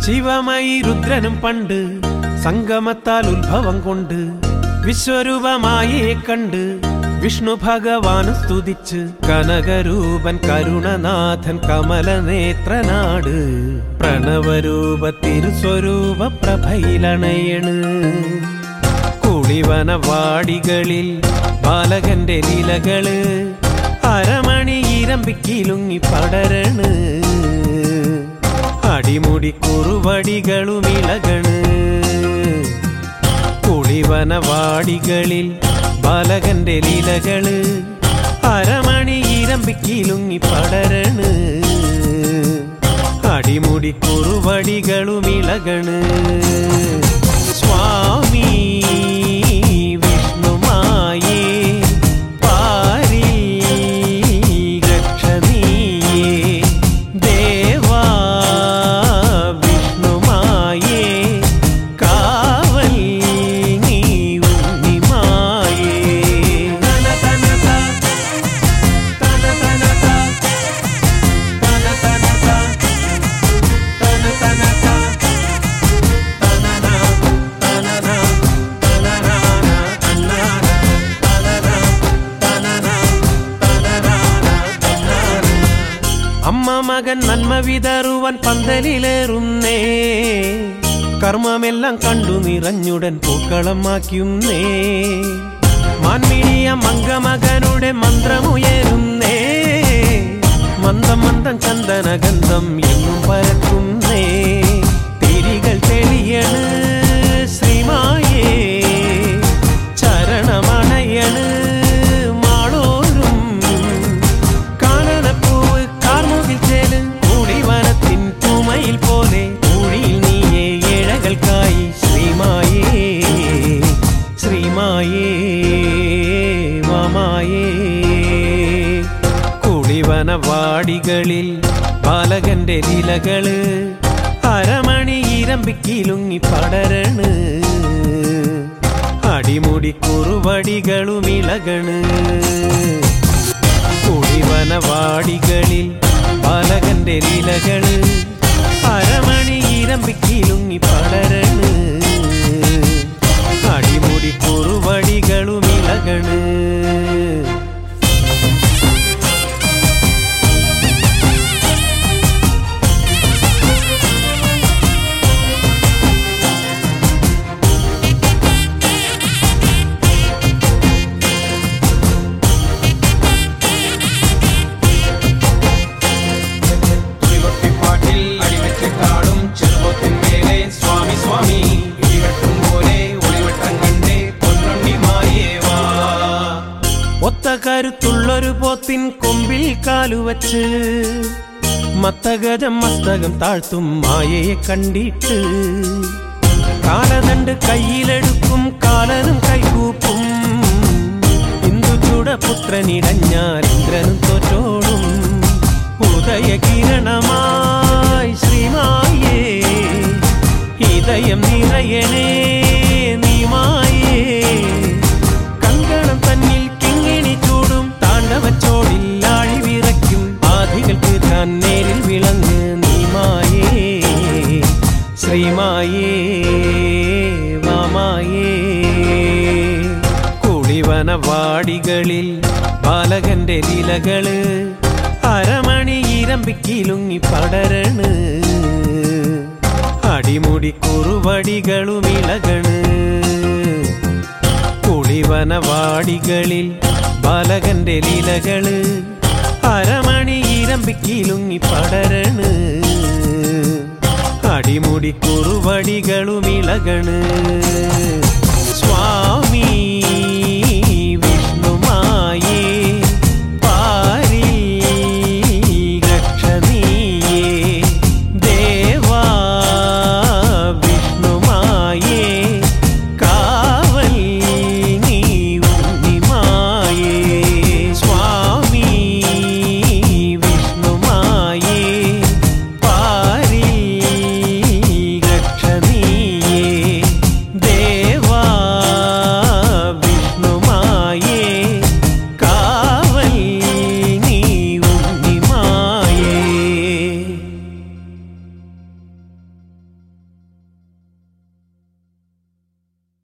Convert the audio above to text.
ശിവമയി രുദ്രനും പണ്ട് സംഗമത്താൽ ഉത്ഭവം കൊണ്ട് വിശ്വരൂപമായേ കണ്ട് വിഷ്ണു ഭഗവാൻ സ്തുതിച്ച് കനകരൂപൻ കരുണനാഥൻ കമലനേത്രനാട് പ്രണവരൂപ തിരുസ്വരൂപ പ്രഭയിലണയണ് കുളിവനവാടികളിൽ ബാലകന്റെ ലീലകള് അരമണി ഇരമ്പിക്കിലുങ്ങി പടരണ് അടിമുടി കുറുവടികളും ഇളകണ് കുളിവനവാടികളിൽ ബാലകന്റെ ലീലകള് അരമണി ഇരമ്പിക്കിലുങ്ങി പടരണ് അടിമുടി കുറുവടികളും ഇളകണ് സ്വാമി വിഷ്ണുമായേ പാരിൽ രക്ഷണീയേ ദേവാ വിഷ്ണുമായേ കാവൽ നീ ഉണ്ണിമായേ തന തന ത, തന തന ത, തന തന ത, തന തന ത, തനന, തനന, തനനാന, തന്നാന, തനന, തനന, തനനാന, തന്നാന. അമ്മ മകൻ നന്മ വിതറുവാൻ പന്തലിലേറുന്നേ കർമ്മമെല്ലാം കണ്ടു നിറഞ്ഞുടൻ പൂക്കളമാക്കുന്നേ മാൻമിഴിയ മംഗമകനുടെ മന്ത്രമുയരുന്നേ മന്ദം മന്ദം ചന്ദനഗന്ധം എന്നും പരക്കുന്നേ തിരികൾ തെളിയണ് ശ്രീമായേ ചരണമണയണ് മാളോരും കാനനപ്പൂവ് കാർമുകിൽ ചേല് കൂടിവനത്തിൻ പൂമയിൽ പോലെ ഊഴിയിൽ നീയേ ഏഴകൾക്കായി ശ്രീമായേ ശ്രീമായേ മാമായേ കുളിവനവാടികളിൽ ബാലകന്റെ ലീലകള് അരമണി ഇരമ്പിക്കിലുങ്ങി പടരണ് അടിമുടി കുറുവടികളും ഇളകണ് കുടിവനവാടികളിൽ ബാലകന്റെ ലീലകള് അരമണി ഇരമ്പിക്കിലുങ്ങി പടരണ് അടിമുടി കുറുവടികളും ഇളകണ് തുടികൊട്ടിപ്പാട്ടിൽ അടിവെച്ചിട്ടാടും ചെറുപ്പത്തിന്മേലെ സ്വാമി സ്വാമി ഇടിവെട്ടും പോലെ ഒളിവെട്ടം കണ്ടേ പൊന്നുണ്ണിമായേ വാ ഒത്ത കരുത്തുള്ളൊരു പോത്തിൻ കൊമ്പിൽ കാലുവച്ച് മത്തഗജം മസ്തകം താഴ്ത്തും മായയെ കണ്ടിട്ട് കാലതണ്ട് കയ്യിലെടുക്കും കാലനും കൈകൂപ്പും ഇന്ദുചൂട പുത്രനിടഞ്ഞാൽ ഇന്ദ്രനും തോറ്റോടും ഉദയകിരണമായി ശ്രീമായേ ഇതയം നിറയണേ നീമായേ കങ്കണം തന്നിൽ കിങ്ങിണി ചൂടും താണ്ഡവച്ചോടിൽ ആഴി വിറയ്ക്കും ആധികൾ തീർക്കാൻ നേരിൽ വിളങ്ങ് നീമായേ ശ്രീമായേ മാമായേ കുളിവനവാടികളിൽ ബാലകന്റെ ലീലകള് അരമണി ഇരമ്പിക്കിലുങ്ങി പടരണ് അടിമുടി കുറുവടികളും ഇളകണ് കുളിവനവാടികളിൽ ബാലകന്റെ ലീലകള് അരമണി ഇരമ്പിക്കിലുങ്ങി പടരണ് അടിമുടി കുറുവടികളും ഇളകണ് സ്വാമി